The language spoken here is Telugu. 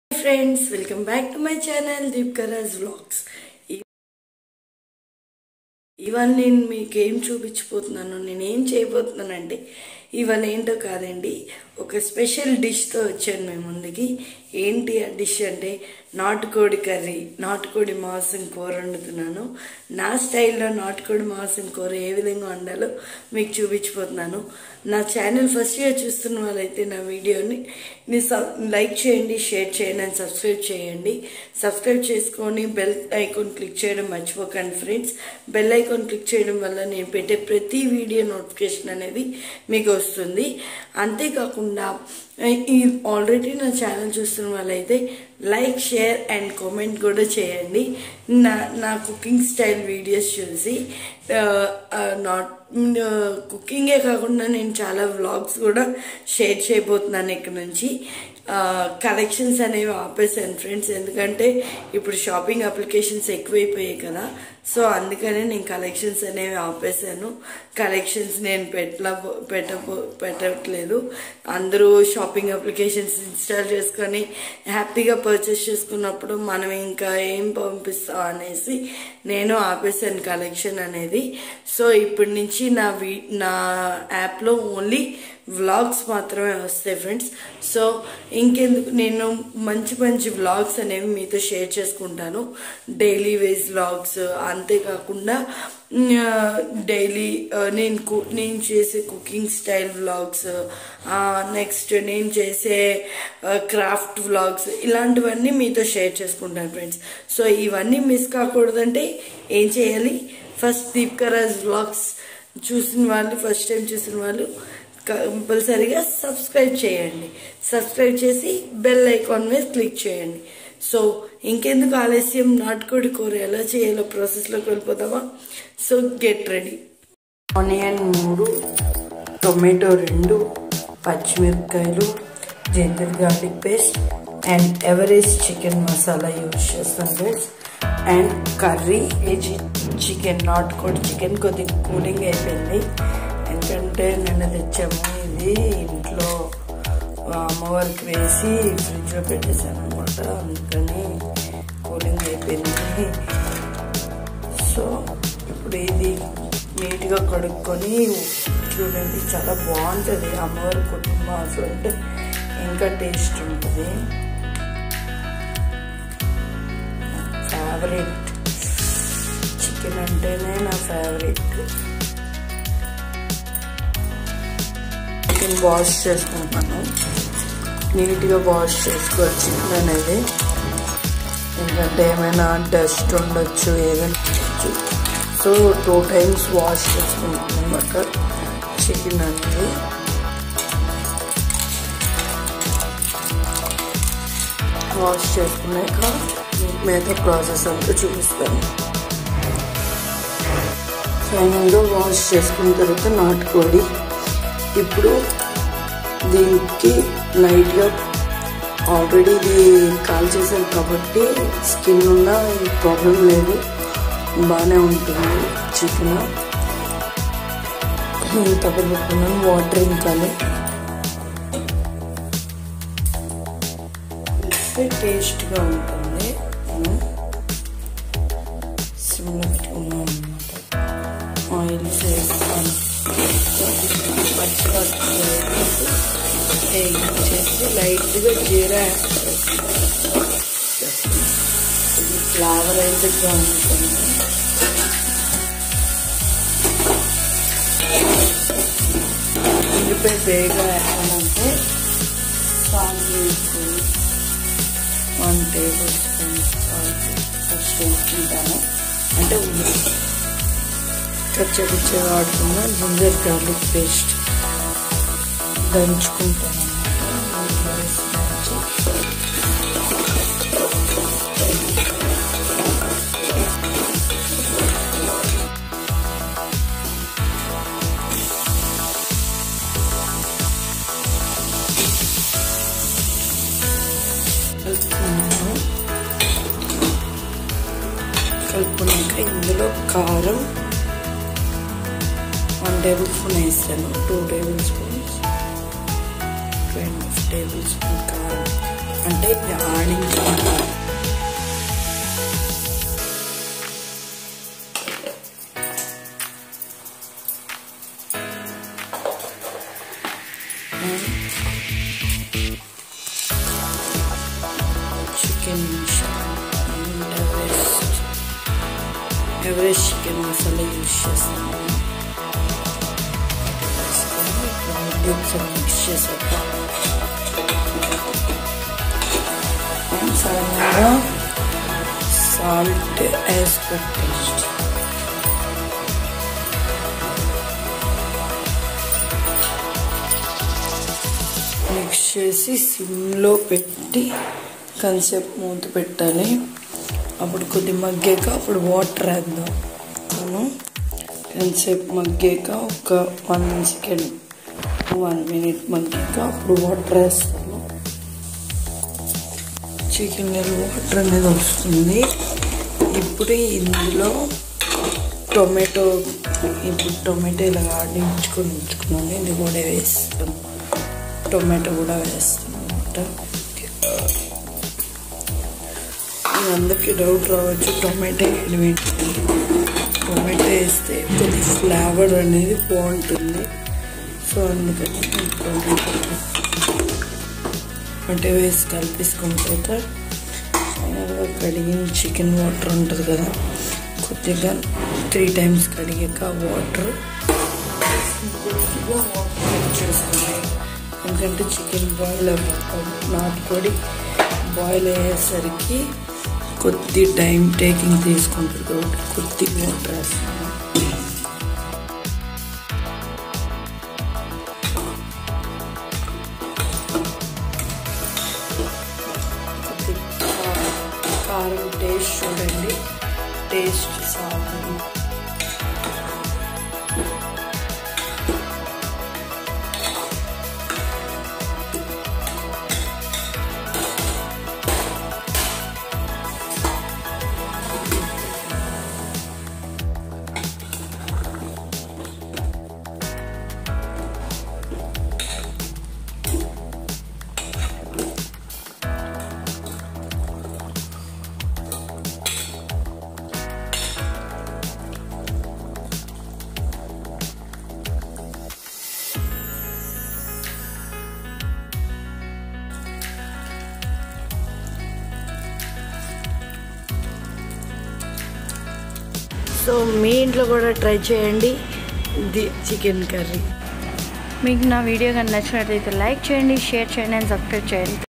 friends welcome back to my channel Deepkaraj vlogs ఇవాళ నేను మీకు ఏం చూపించబోతున్నాను నేను ఏం చేయబోతున్నానంటే ఇవాళ ఏంటో కాదండి ఒక స్పెషల్ డిష్తో వచ్చాను మేము ముందుకి ఏంటి ఆ డిష్ అంటే నాటుకోడి కర్రీ నాటుకోడి మాంసం కూర వండుతున్నాను నా స్టైల్లో నాటుకోడి మాంసం కూర ఏ విధంగా వండాలో మీకు చూపించిపోతున్నాను నా ఛానల్ ఫస్ట్ ఇయర్ చూస్తున్న వాళ్ళైతే నా వీడియోని ని సబ్- లైక్ చేయండి షేర్ చేయండి అండ్ సబ్స్క్రైబ్ చేయండి సబ్స్క్రైబ్ చేసుకొని బెల్ ఐకాన్ క్లిక్ చేయడం మర్చిపోకండి ఫ్రెండ్స్ బెల్ ఐకాన్ క్లిక్ చేయడం వల్ల నేను పెట్టే ప్రతి వీడియో నోటిఫికేషన్ అనేది మీకు వస్తుంది అంతేకాకుండా ఈ ఆల్రెడీ నా ఛానల్ చూస్తున్న వాళ్ళైతే లైక్ షేర్ అండ్ కామెంట్ కూడా చేయండి నా నా కుకింగ్ స్టైల్ వీడియోస్ చూసి నాట్ కుకింగే కాకుండా నేను చాలా వ్లాగ్స్ కూడా షేర్ చేయబోతున్నాను ఇక్కడ నుంచి కలెక్షన్స్ అనేవి ఆపేసాను ఫ్రెండ్స్ ఎందుకంటే ఇప్పుడు షాపింగ్ అప్లికేషన్స్ ఎక్కువైపోయాయి కదా సో అందుకనే నేను కలెక్షన్స్ అనేవి ఆపేసాను కలెక్షన్స్ నేను పెట్టలా పెట్ట పెట్టట్లేదు అందరూ షాపింగ్ అప్లికేషన్స్ ఇన్స్టాల్ చేసుకొని హ్యాపీగా పర్చేస్ చేసుకున్నప్పుడు మనం ఇంకా ఏం పంపిస్తాం అనేసి నేను ఆపేసాను కలెక్షన్ అనేది సో ఇప్పటి నుంచి నా వీ నా యాప్లో ఓన్లీ వ్లాగ్స్ మాత్రమే వస్తాయి ఫ్రెండ్స్ సో ఇంకెందుకు నేను మంచి మంచి వ్లాగ్స్ అనేవి మీతో షేర్ చేసుకుంటాను డైలీ వేజ్ వ్లాగ్స్ అంతేకాకుండా డైలీ నేను కు నేను చేసే కుకింగ్ స్టైల్ వ్లాగ్స్ నెక్స్ట్ నేను చేసే క్రాఫ్ట్ వ్లాగ్స్ ఇలాంటివన్నీ మీతో షేర్ చేసుకుంటాను ఫ్రెండ్స్ సో ఇవన్నీ మిస్ కాకూడదంటే ఏం చేయాలి ఫస్ట్ దీప్కరాజ్ వ్లాగ్స్ చూసిన వాళ్ళు ఫస్ట్ టైం చూసిన వాళ్ళు కంపల్సరీగా సబ్స్క్రైబ్ చేయండి సబ్స్క్రైబ్ చేసి బెల్ ఐకాన్ మీద క్లిక్ చేయండి సో ఇంకెందుకు ఆలస్యం నాటుకోడి కూర ఎలా చేయాలో ప్రాసెస్లోకి వెళ్ళిపోతామా సో గెట్ రెడీ ఆనియన్ మూడు టొమాటో రెండు పచ్చిమిరపకాయలు ginger garlic paste and Everest chicken masala use చేస్తాను ఫ్రెండ్స్ అండ్ కర్రీ చికెన్ నాటుకోడి చికెన్ కొద్దిగా కూలింగ్ అయిపోయింది ఎందుకంటే నిన్న తెచ్చాము ఇది ఇంట్లో అమ్మవారికి వేసి ఫ్రిడ్జ్లో పెట్టేశాను అనమాట అందుకని కూలింగ్ అయిపోయింది సో ఇప్పుడు ఇది నీట్గా కడుక్కొని చూడండి చాలా బాగుంటుంది అమ్మవారి కుటుంబం అసలు అంటే ఇంకా టేస్ట్ ఉంటుంది ఫేవరెట్ చికెన్ అంటేనే నా ఫేవరెట్ చికెన్ వాష్ చేసుకుంటాను నీట్గా వాష్ చేసుకోవాలి చికెన్ అనేది ఎందుకంటే ఏమైనా డస్ట్ ఉండొచ్చు ఏదైనా ఉండొచ్చు సో టూ టైమ్స్ వాష్ చేసుకుంటాను అనమాట చికెన్ అనేది వాష్ చేసుకున్నాక మిగతా ప్రాసెస్ అంతా చూపిస్తాను ఫైనల్గా వాష్ చేసుకున్న తర్వాత నాటుకోడి ఇప్పుడు దీనికి లైట్గా ఆల్రెడీ ఇది కాల్ చేశాను కాబట్టి స్కిన్ ఉన్న ప్రాబ్లం లేదు బాగానే ఉంటుంది చికెన్ తప్పకుండా వాటర్ ఇంకాలి టేస్ట్గా ఉంటుంది సిమ్లో పెట్టుకున్నాం అనమాట ఆయిల్ వేసుకొని చేసి లైట్గా జీరా ఇది ఫ్లేవర్ అయితే బాగుంటుంది ఉల్లిపాయ బేగా వేసానంటే సాల్ట్ వేసుకొని one table spoon salt first వేసుకుంటాను అంటే ఉల్లి కచ్చపిచ్చ వాడకుండా జింజర్ గార్లిక్ పేస్ట్ దంచుకుంటాను కలుపుకున్నాను కలుపుకున్నాక ఇందులో కారం వన్ టేబుల్ స్పూన్ వేస్తాను two table spoons two and half table spoon కారం అంటే ఇది ఆడించుకుంటారు chicken Everest Everest chicken masala use చేస్తాను ఇప్పుడు ఒకసారి మిక్స్ చేశాక సడన్గా salt as per taste mix చేసి సిమ్లో పెట్టి కాసేపు మూత పెట్టాలి అప్పుడు కొద్ది మగ్గాక అప్పుడు వాటర్ వేద్దాం మనం కాసేపు మగ్గాక ఒక వన్ సెకండ్ వన్ మినిట్ మగ్గాక అప్పుడు వాటర్ వేస్తాను చికెన్ వాటర్ అనేది వస్తుంది ఇప్పుడు ఇందులో టొమాటో ఇప్పుడు టొమాటో ఇలా ఆడించుకొని ఉంచుకున్నాను ఇది కూడా వేస్తాం టొమాటో కూడా వేస్తాం అనమాట అందరికీ డౌట్ రావచ్చు టొమాటో వేయడం ఏంటి టొమాటో వేస్తే కొద్ది ఫ్లేవర్ అనేది బాగుంటుంది సో అందుకని నేను టొమాటో టొమాటో వేసి కలిపేసుకున్న తర్వాత ఫైనల్గా కడిగిన చికెన్ వాటర్ ఉంటుంది కదా కొద్దిగా త్రీ టైమ్స్ కడిగాక వాటర్ కొద్దిగా వాటర్ చేసుకోండి ఎందుకంటే చికెన్ బాయిల్ అవ్వాలి నాటుకోడి బాయిల్ అయ్యేసరికి కొద్ది టైం టేకింగ్ తీసుకుంటుంది కాబట్టి కొద్దిగా వాటర్ వేస్తాను కారం టేస్ట్ చూడండి టేస్ట్ సాగు సో మీ ఇంట్లో కూడా ట్రై చేయండి ఇది చికెన్ కర్రీ మీకు నా వీడియో కానీ నచ్చినట్లయితే లైక్ చేయండి షేర్ చేయండి అండ్ సబ్స్క్రైబ్ చేయండి